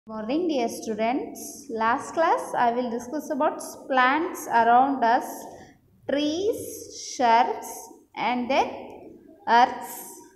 Morning, dear students. Last class I will discuss about plants around us, trees, shrubs, and then earths.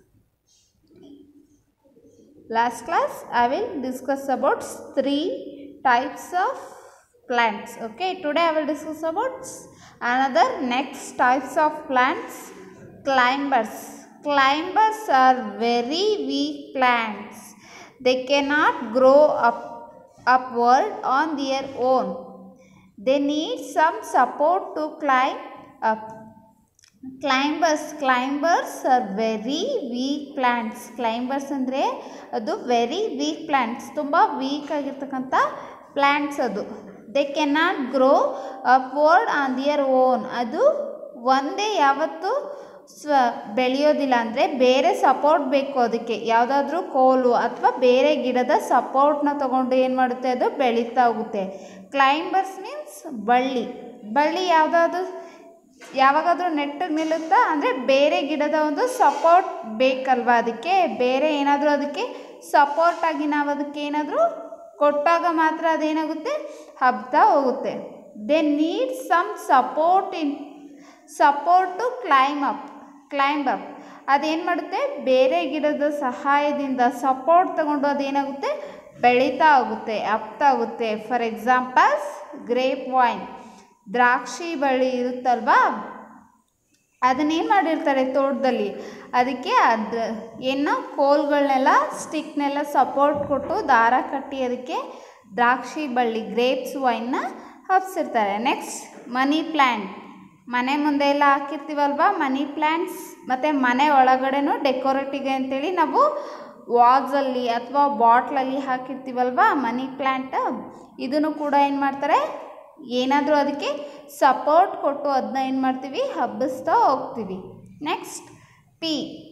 Last class I will discuss about three types of plants. Okay, today I will discuss about another next types of plants, climbers. Climbers are very weak plants they cannot grow up upward on their own they need some support to climb up climbers climbers are very weak plants climbers ಅಂದರೆ ಅದು very weak plants ತುಂಬ weak ಆಗಿರ್ತಕ್ಕಂಥ plants ಅದು they cannot grow upward on their own ಅದು ಒಂದೇ ಯಾವತ್ತು ಸ್ವ ಬೆಳೆಯೋದಿಲ್ಲ ಅಂದರೆ ಬೇರೆ ಸಪೋರ್ಟ್ ಬೇಕು ಅದಕ್ಕೆ ಯಾವುದಾದ್ರೂ ಕೋಲು ಅಥವಾ ಬೇರೆ ಗಿಡದ ಸಪೋರ್ಟ್ನ ತಗೊಂಡು ಏನು ಮಾಡುತ್ತೆ ಅದು ಬೆಳೀತಾ ಹೋಗುತ್ತೆ ಕ್ಲೈಂಬರ್ಸ್ ಮೀನ್ಸ್ ಬಳ್ಳಿ ಬಳ್ಳಿ ಯಾವುದಾದ್ರೂ ಯಾವಾಗಾದರೂ ನೆಟ್ಟಿಗೆ ನಿಲ್ಲುತ್ತಾ ಅಂದರೆ ಬೇರೆ ಗಿಡದ ಒಂದು ಸಪೋರ್ಟ್ ಬೇಕಲ್ವಾ ಅದಕ್ಕೆ ಬೇರೆ ಏನಾದರೂ ಅದಕ್ಕೆ ಸಪೋರ್ಟಾಗಿ ನಾವು ಅದಕ್ಕೆ ಏನಾದರೂ ಕೊಟ್ಟಾಗ ಮಾತ್ರ ಅದೇನಾಗುತ್ತೆ ಹಬ್ತಾ ಹೋಗುತ್ತೆ they need some support in support to climb up climb up ಅದೇನು ಮಾಡುತ್ತೆ ಬೇರೆ ಗಿಡದ ಸಹಾಯದಿಂದ ಸಪೋರ್ಟ್ ತಗೊಂಡು ಅದೇನಾಗುತ್ತೆ ಬೆಳೀತಾ ಹೋಗುತ್ತೆ ಅಪ್ತಾ ಹೋಗುತ್ತೆ ಫಾರ್ ಎಕ್ಸಾಂಪಲ್ಸ್ ಗ್ರೇಪ್ ವೈನ್ ದ್ರಾಕ್ಷಿ ಬಳ್ಳಿ ಇರುತ್ತಲ್ವಾ ಅದನ್ನೇನು ಮಾಡಿರ್ತಾರೆ ತೋಟದಲ್ಲಿ ಅದಕ್ಕೆ ಅದು ಏನು ಕೋಲ್ಗಳನ್ನೆಲ್ಲ ಸ್ಟಿಕ್ನೆಲ್ಲ ಸಪೋರ್ಟ್ ಕೊಟ್ಟು ದಾರ ಕಟ್ಟಿ ಅದಕ್ಕೆ ದ್ರಾಕ್ಷಿ ಬಳ್ಳಿ ಗ್ರೇಪ್ಸ್ ವೈನ್ನ ಹಬ್ಸಿರ್ತಾರೆ ನೆಕ್ಸ್ಟ್ ಮನಿ ಪ್ಲ್ಯಾಂಟ್ ಮನೆ ಮುಂದೆ ಎಲ್ಲ ಹಾಕಿರ್ತೀವಲ್ವ ಮನಿ ಪ್ಲ್ಯಾಂಟ್ಸ್ ಮತ್ತು ಮನೆ ಒಳಗಡೆನೂ ಡೆಕೋರೇಟಿಗೆ ಅಂತೇಳಿ ನಾವು ವಾಲ್ಸಲ್ಲಿ ಅಥವಾ ಬಾಟ್ಲಲ್ಲಿ ಹಾಕಿರ್ತೀವಲ್ವ ಮನಿ ಪ್ಲ್ಯಾಂಟ್ ಇದನ್ನು ಕೂಡ ಏನು ಮಾಡ್ತಾರೆ ಏನಾದರೂ ಅದಕ್ಕೆ ಸಪೋರ್ಟ್ ಕೊಟ್ಟು ಅದನ್ನ ಏನು ಮಾಡ್ತೀವಿ ಹಬ್ಬಿಸ್ತಾ ಹೋಗ್ತೀವಿ ನೆಕ್ಸ್ಟ್ ಪಿ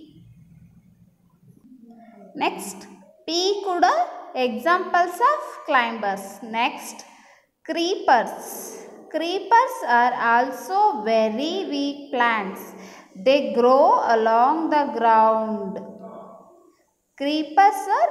ನೆಕ್ಸ್ಟ್ ಪಿ ಕೂಡ examples of climbers next creepers creepers are also very weak plants they grow along the ground creepers are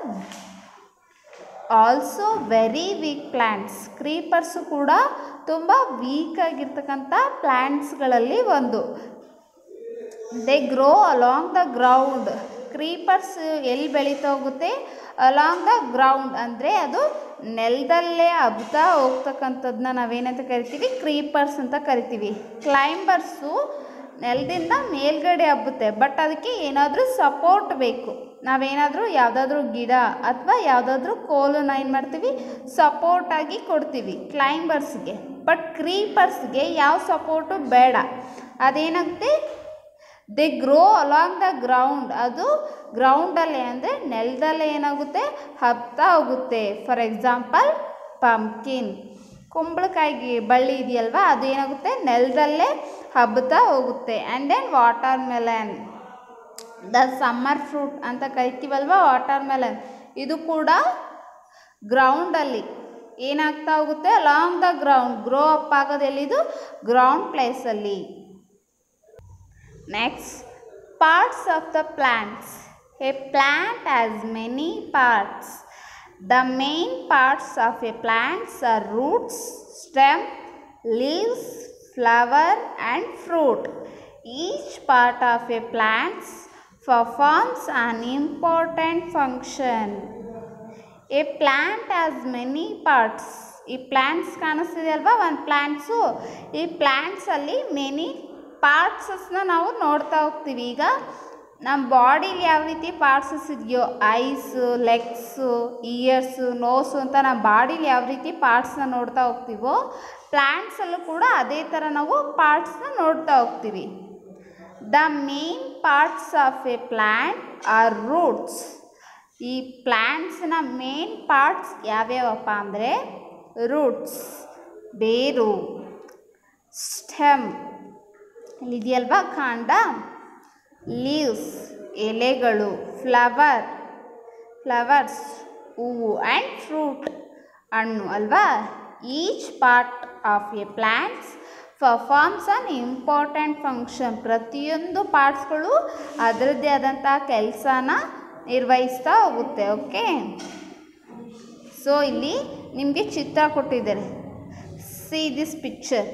also very weak plants creepers ಕೂಡ ತುಂಬ ವೀಕ್ ಆಗಿರ್ತಕ್ಕಂಥ ಪ್ಲ್ಯಾಂಟ್ಸ್ಗಳಲ್ಲಿ ಒಂದು they grow along the ground creepers ಎಲ್ಲಿ ಬೆಳೀತಾ ಹೋಗುತ್ತೆ along the ground ಅಂದರೆ ಅದು ನೆಲದಲ್ಲೇ ಹಬ್ತಾ ಹೋಗ್ತಕ್ಕಂಥದ್ದನ್ನ ನಾವೇನಂತ ಕರಿತೀವಿ ಕ್ರೀಪರ್ಸ್ ಅಂತ ಕರಿತೀವಿ ಕ್ಲೈಂಬರ್ಸು ನೆಲದಿಂದ ಮೇಲ್ಗಡೆ ಹಬ್ಬುತ್ತೆ ಬಟ್ ಅದಕ್ಕೆ ಏನಾದರೂ ಸಪೋರ್ಟ್ ಬೇಕು ನಾವೇನಾದರೂ ಯಾವುದಾದ್ರೂ ಗಿಡ ಅಥವಾ ಯಾವುದಾದ್ರೂ ಕೋಲನ್ನ ಏನು ಮಾಡ್ತೀವಿ ಸಪೋರ್ಟಾಗಿ ಕೊಡ್ತೀವಿ ಕ್ಲೈಂಬರ್ಸ್ಗೆ ಬಟ್ ಕ್ರೀಪರ್ಸ್ಗೆ ಯಾವ ಸಪೋರ್ಟು ಬೇಡ ಅದೇನಾಗುತ್ತೆ they grow along the ground ಅದು ಗ್ರೌಂಡಲ್ಲೇ ಅಂದರೆ ನೆಲದಲ್ಲೇ ಏನಾಗುತ್ತೆ ಹಬ್ತಾ ಹೋಗುತ್ತೆ ಫಾರ್ ಎಕ್ಸಾಂಪಲ್ ಪಂಪ್ಕಿನ್ ಕುಂಬಳಕಾಯಿಗೆ ಬಳ್ಳಿ ಇದೆಯಲ್ವ ಅದು ಏನಾಗುತ್ತೆ ನೆಲದಲ್ಲೇ ಹಬ್ತಾ ಹೋಗುತ್ತೆ and then water melon the summer fruit ಅಂತ ಕರಿತೀವಲ್ವ ವಾಟರ್ ಮೆಲನ್ ಇದು ಕೂಡ ಗ್ರೌಂಡಲ್ಲಿ ಏನಾಗ್ತಾ ಹೋಗುತ್ತೆ along the ground grow up ಆಗೋದು ಎಲ್ಲಿದು ಗ್ರೌಂಡ್ ಪ್ಲೇಸಲ್ಲಿ Next, parts of the plants. A plant has many parts. The main parts of a plant are roots, stem, leaves, flower and fruit. Each part of a plant performs an important function. A plant has many parts. ಈ plants ಕಾಣಿಸ್ತಿದೆ ಅಲ್ವಾ ಒಂದು plants ಈ ಪ್ಲ್ಯಾಂಟ್ಸಲ್ಲಿ many ಪಾರ್ಟ್ಸಸ್ನ ನಾವು ನೋಡ್ತಾ ಹೋಗ್ತೀವಿ ಈಗ ನಮ್ಮ ಬಾಡಿಲಿ ಯಾವ ರೀತಿ ಪಾರ್ಟ್ಸಸ್ ಇದೆಯೋ ಐಸು ಲೆಗ್ಸು ಇಯರ್ಸು ನೋಸು ಅಂತ ನಮ್ಮ ಬಾಡಿಲಿ ಯಾವ ರೀತಿ ಪಾರ್ಟ್ಸ್ನ ನೋಡ್ತಾ ಹೋಗ್ತೀವೋ ಪ್ಲ್ಯಾಂಟ್ಸಲ್ಲೂ ಕೂಡ ಅದೇ ಥರ ನಾವು ಪಾರ್ಟ್ಸ್ನ ನೋಡ್ತಾ ಹೋಗ್ತೀವಿ the main parts of a plant are roots ಈ ಪ್ಲ್ಯಾಂಟ್ಸ್ನ ಮೇನ್ ಪಾರ್ಟ್ಸ್ ಯಾವ್ಯಾವಪ್ಪ ಅಂದರೆ ರೂಟ್ಸ್ ಬೇರು ಸ್ಟೆಮ್ ಇಲ್ಲಿದೆಯಲ್ವಾ ಕಾಂಡ ಲೀವ್ಸ್ ಎಲೆಗಳು ಫ್ಲವರ್ ಫ್ಲವರ್ಸ್ ಹೂವು ಆ್ಯಂಡ್ ಫ್ರೂಟ್ ಹಣ್ಣು ಅಲ್ವಾ each part of a plants performs an important function ಪ್ರತಿಯೊಂದು ಪಾರ್ಟ್ಸ್ಗಳು ಅದರದ್ದೇ ಆದಂಥ ಕೆಲಸನ ನಿರ್ವಹಿಸ್ತಾ ಹೋಗುತ್ತೆ ಓಕೆ ಸೊ ಇಲ್ಲಿ ನಿಮಗೆ ಚಿತ್ರ ಕೊಟ್ಟಿದ್ದಾರೆ ಸಿ ದಿಸ್ ಪಿಕ್ಚರ್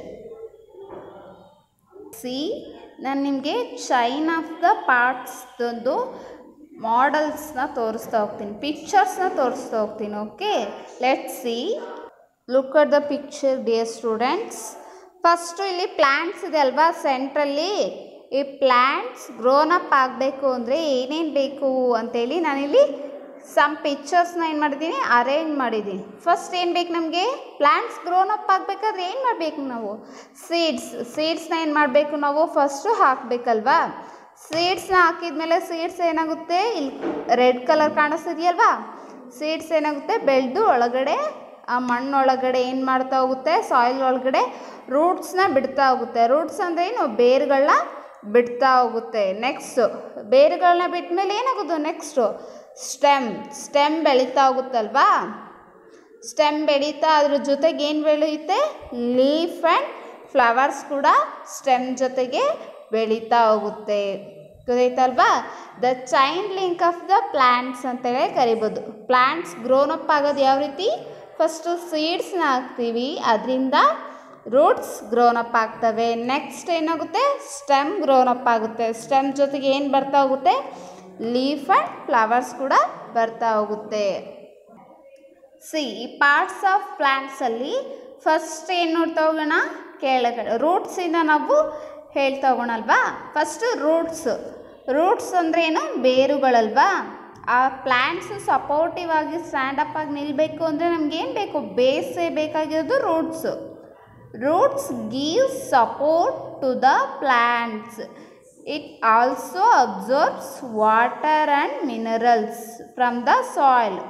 ಸಿ ನಾನು ನಿಮಗೆ ಚೈನ್ ಆಫ್ ದ ಪಾರ್ಟ್ಸ್ದೊಂದು ಮಾಡೆಲ್ಸ್ನ ತೋರಿಸ್ತಾ ಹೋಗ್ತೀನಿ ಪಿಕ್ಚರ್ಸ್ನ ತೋರಿಸ್ತಾ ಹೋಗ್ತೀನಿ okay let see look at the picture dear students first ಇಲ್ಲಿ ಪ್ಲ್ಯಾಂಟ್ಸ್ ಇದೆ ಅಲ್ವಾ ಸೆಂಟ್ರಲ್ಲಿ ಈ ಪ್ಲ್ಯಾಂಟ್ಸ್ ಗ್ರೋನ್ ಅಪ್ ಆಗಬೇಕು ಅಂದರೆ ಏನೇನು ಬೇಕು ಅಂತೇಳಿ ನಾನಿಲ್ಲಿ ಸಮ್ ಪಿಕ್ಚರ್ಸ್ನ ಏನು ಮಾಡಿದ್ದೀನಿ ಅರೇಂಜ್ ಮಾಡಿದ್ದೀನಿ ಫಸ್ಟ್ ಏನು ಬೇಕು ನಮಗೆ ಪ್ಲ್ಯಾಂಟ್ಸ್ ಗ್ರೋನ್ ಅಪ್ ಆಗಬೇಕಾದ್ರೆ ಏನು ಮಾಡಬೇಕು ನಾವು ಸೀಡ್ಸ್ ಸೀಡ್ಸ್ನ ಏನು ಮಾಡಬೇಕು ನಾವು ಫಸ್ಟು ಹಾಕಬೇಕಲ್ವಾ ಸೀಡ್ಸ್ನ ಹಾಕಿದ್ಮೇಲೆ ಸೀಡ್ಸ್ ಏನಾಗುತ್ತೆ ಇಲ್ಲಿ ರೆಡ್ ಕಲರ್ ಕಾಣಿಸ್ತಿದೆಯಲ್ವಾ ಸೀಡ್ಸ್ ಏನಾಗುತ್ತೆ ಬೆಳೆದು ಒಳಗಡೆ ಆ ಮಣ್ಣೊಳಗಡೆ ಏನು ಮಾಡ್ತಾ ಹೋಗುತ್ತೆ ಸಾಯಿಲ್ ಒಳಗಡೆ ರೂಟ್ಸ್ನ ಬಿಡ್ತಾ ಹೋಗುತ್ತೆ ರೂಟ್ಸ್ ಅಂದರೆ ಏನು ಬೇರುಗಳನ್ನ ಬಿಡ್ತಾ ಹೋಗುತ್ತೆ ನೆಕ್ಸ್ಟು ಬೇರುಗಳನ್ನ ಬಿಟ್ಟ ಮೇಲೆ ಏನಾಗೋದು ನೆಕ್ಸ್ಟು ಸ್ಟೆಮ್ ಸ್ಟೆಮ್ ಬೆಳೀತಾ ಹೋಗುತ್ತಲ್ವಾ ಸ್ಟೆಮ್ ಬೆಳೀತಾ ಅದ್ರ ಜೊತೆಗೆ ಏನು ಬೆಳೆಯುತ್ತೆ ಲೀಫ್ ಆ್ಯಂಡ್ ಫ್ಲವರ್ಸ್ ಕೂಡ ಸ್ಟೆಮ್ ಜೊತೆಗೆ ಬೆಳೀತಾ ಹೋಗುತ್ತೆ ಗೊತ್ತಾಯ್ತಲ್ವಾ the chain link of the plants ಅಂತೇಳಿ ಕರಿಬೋದು ಪ್ಲ್ಯಾಂಟ್ಸ್ ಗ್ರೋನ್ ಅಪ್ ಆಗೋದು ಯಾವ ರೀತಿ ಫಸ್ಟು ಸೀಡ್ಸ್ನ ಹಾಕ್ತೀವಿ ಅದರಿಂದ ರೂಟ್ಸ್ ಗ್ರೋನ್ ಅಪ್ ಆಗ್ತವೆ ನೆಕ್ಸ್ಟ್ ಏನಾಗುತ್ತೆ ಸ್ಟೆಮ್ ಗ್ರೋನ್ ಅಪ್ ಆಗುತ್ತೆ ಸ್ಟೆಮ್ ಜೊತೆಗೆ ಏನು ಬರ್ತಾ ಹೋಗುತ್ತೆ ಲೀಫ್ ಆ್ಯಂಡ್ ಫ್ಲವರ್ಸ್ ಕೂಡ ಬರ್ತಾ ಹೋಗುತ್ತೆ ಸಿ ಈ ಪಾರ್ಟ್ಸ್ ಆಫ್ ಪ್ಲ್ಯಾಂಟ್ಸಲ್ಲಿ ಫಸ್ಟ್ ಏನು ನೋಡ್ತಾ ಹೋಗೋಣ ಕೆಳಗಡೆ ರೂಟ್ಸಿಂದ ನಾವು ಹೇಳ್ತಾ ಹೋಗೋಣ ಅಲ್ವಾ ಫಸ್ಟು ರೂಟ್ಸ್ ರೂಟ್ಸ್ ಅಂದರೆ ಏನು ಬೇರುಗಳಲ್ವಾ ಆ ಪ್ಲ್ಯಾಂಟ್ಸ್ ಸಪೋರ್ಟಿವ್ ಆಗಿ ಸ್ಟ್ಯಾಂಡಪ್ ಆಗಿ ನಿಲ್ಲಬೇಕು ಅಂದರೆ ನಮಗೇನು ಬೇಕು ಬೇಸೇ ಬೇಕಾಗಿರೋದು roots roots give support to the plants it also absorbs water and minerals from the soil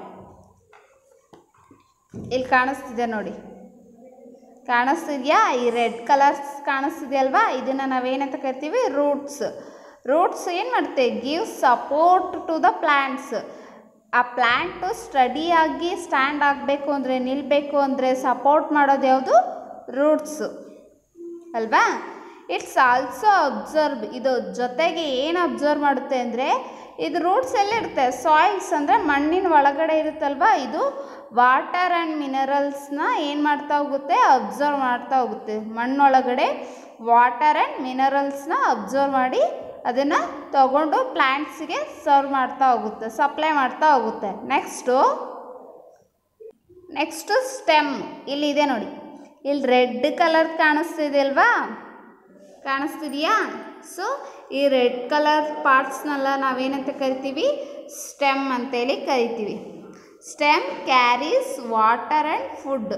ಇಲ್ಲಿ ಕಾಣಿಸ್ತಿದೆ ನೋಡಿ ಕಾಣಿಸ್ತಿದ್ಯಾ ಈ ರೆಡ್ ಕಲರ್ಸ್ ಕಾಣಿಸ್ತಿದೆಯಲ್ವಾ ಇದನ್ನು ನಾವೇನಂತ ಕರಿತೀವಿ ರೂಟ್ಸ್ ರೂಟ್ಸ್ ಏನು ಮಾಡುತ್ತೆ give support to the plants ಆ ಪ್ಲ್ಯಾಂಟು ಸ್ಟಡಿಯಾಗಿ ಸ್ಟ್ಯಾಂಡ್ ಆಗಬೇಕು ಅಂದರೆ ನಿಲ್ಲಬೇಕು ಅಂದರೆ ಸಪೋರ್ಟ್ ಮಾಡೋದು ಯಾವುದು ರೂಟ್ಸು ಅಲ್ವಾ ಇಟ್ಸ್ ಆಲ್ಸೋ ಅಬ್ಸರ್ವ್ ಇದು ಜೊತೆಗೆ ಏನು ಅಬ್ಸರ್ವ್ ಮಾಡುತ್ತೆ ಅಂದರೆ ಇದು ರೂಟ್ಸ್ ಎಲ್ಲಿರುತ್ತೆ ಸಾಯಿಲ್ಸ್ ಅಂದರೆ ಮಣ್ಣಿನ ಒಳಗಡೆ ಇರುತ್ತಲ್ವಾ ಇದು ವಾಟರ್ ಆ್ಯಂಡ್ ಮಿನರಲ್ಸ್ನ ಏನು ಮಾಡ್ತಾ ಹೋಗುತ್ತೆ ಅಬ್ಸರ್ವ್ ಮಾಡ್ತಾ ಹೋಗುತ್ತೆ ಮಣ್ಣೊಳಗಡೆ ವಾಟರ್ ಆ್ಯಂಡ್ ಮಿನರಲ್ಸ್ನ ಅಬ್ಸರ್ವ್ ಮಾಡಿ ಅದನ್ನು ತಗೊಂಡು ಪ್ಲ್ಯಾಂಟ್ಸಿಗೆ ಸರ್ವ್ ಮಾಡ್ತಾ ಹೋಗುತ್ತೆ ಸಪ್ಲೈ ಮಾಡ್ತಾ ಹೋಗುತ್ತೆ ನೆಕ್ಸ್ಟು ನೆಕ್ಸ್ಟು ಸ್ಟೆಮ್ ಇಲ್ಲಿದೆ ನೋಡಿ ಇಲ್ಲಿ ರೆಡ್ ಕಲರ್ ಕಾಣಿಸ್ತಿದೆ ಅಲ್ವಾ ಕಾಣಿಸ್ತಿದೆಯಾ ಸೊ ಈ ರೆಡ್ ಕಲರ್ ಪಾರ್ಟ್ಸ್ನೆಲ್ಲ ನಾವೇನಂತ ಕರಿತೀವಿ ಸ್ಟೆಮ್ ಅಂತೇಳಿ ಕರಿತೀವಿ stem carries water and food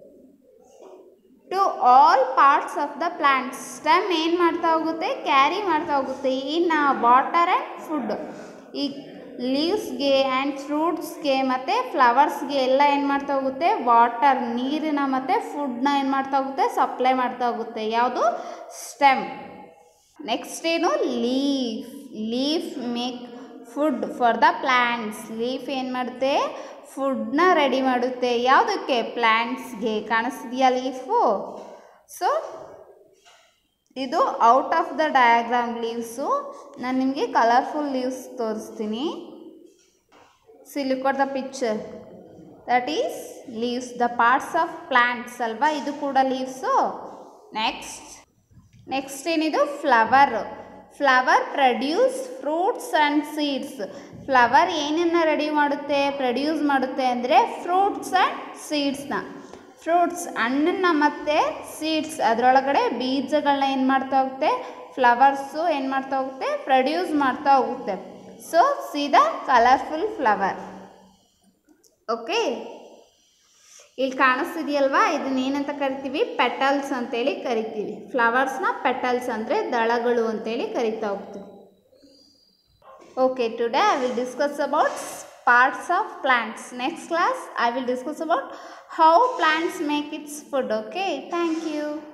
to all parts of the plants stem ಏನು ಮಾಡ್ತಾ ಹೋಗುತ್ತೆ ಕ್ಯಾರಿ ಮಾಡ್ತಾ ಹೋಗುತ್ತೆ ಇನ್ನು ವಾಟರ್ ಆ್ಯಂಡ್ ಫುಡ್ ಈ ಲೀವ್ಸ್ಗೆ ಆ್ಯಂಡ್ ಫ್ರೂಟ್ಸ್ಗೆ ಮತ್ತು ಫ್ಲವರ್ಸ್ಗೆ ಎಲ್ಲ ಏನು ಮಾಡ್ತಾ ಹೋಗುತ್ತೆ ವಾಟರ್ ನೀರಿನ ಮತ್ತು ಫುಡ್ನ ಏನು ಮಾಡ್ತಾ ಹೋಗುತ್ತೆ ಸಪ್ಲೈ ಮಾಡ್ತಾ ಹೋಗುತ್ತೆ ಯಾವುದು ಸ್ಟೆಮ್ ನೆಕ್ಸ್ಟ್ ಏನು leaf leaf make food for the plants leaf ಏನು ಮಾಡುತ್ತೆ ಫುಡ್ನ ರೆಡಿ ಮಾಡುತ್ತೆ ಯಾವುದಕ್ಕೆ ಪ್ಲ್ಯಾಂಟ್ಸ್ಗೆ ಕಾಣಿಸ್ತಿದೆಯಾ ಲೀಫು ಸೊ ಇದು out of the diagram leaves ನಾನು ನಿಮಗೆ ಕಲರ್ಫುಲ್ ಲೀವ್ಸ್ ತೋರಿಸ್ತೀನಿ see look at the picture that is leaves the parts of plants ಅಲ್ವಾ ಇದು ಕೂಡ ಲೀವ್ಸು ನೆಕ್ಸ್ಟ್ ನೆಕ್ಸ್ಟ್ ಏನಿದು flower flower produce fruits and seeds flower ಏನನ್ನು ready ಮಾಡುತ್ತೆ ಪ್ರಡ್ಯೂಸ್ ಮಾಡುತ್ತೆ ಅಂದರೆ ಫ್ರೂಟ್ಸ್ ಆ್ಯಂಡ್ ಸೀಡ್ಸ್ನ ಫ್ರೂಟ್ಸ್ ಹಣ್ಣನ್ನು ಮತ್ತು ಸೀಡ್ಸ್ ಅದರೊಳಗಡೆ ಬೀಜಗಳನ್ನ ಏನು ಮಾಡ್ತಾ ಹೋಗುತ್ತೆ ಫ್ಲವರ್ಸು ಏನು ಮಾಡ್ತಾ ಹೋಗುತ್ತೆ ಪ್ರಡ್ಯೂಸ್ ಮಾಡ್ತಾ ಹೋಗುತ್ತೆ so see the colourful flower okay ಇಲ್ಲಿ ಕಾಣಿಸ್ತಿದೆಯಲ್ವಾ ಇದನ್ನ ಏನಂತ ಕರಿತೀವಿ ಪೆಟಲ್ಸ್ ಅಂತೇಳಿ ಕರಿತೀವಿ ಫ್ಲವರ್ಸ್ನ ಪೆಟಲ್ಸ್ ಅಂದರೆ ದಳಗಳು ಅಂತೇಳಿ ಕರಿತಾ ಹೋಗ್ತೀವಿ okay today I will discuss about parts of plants next class i will discuss about how plants make its food okay thank you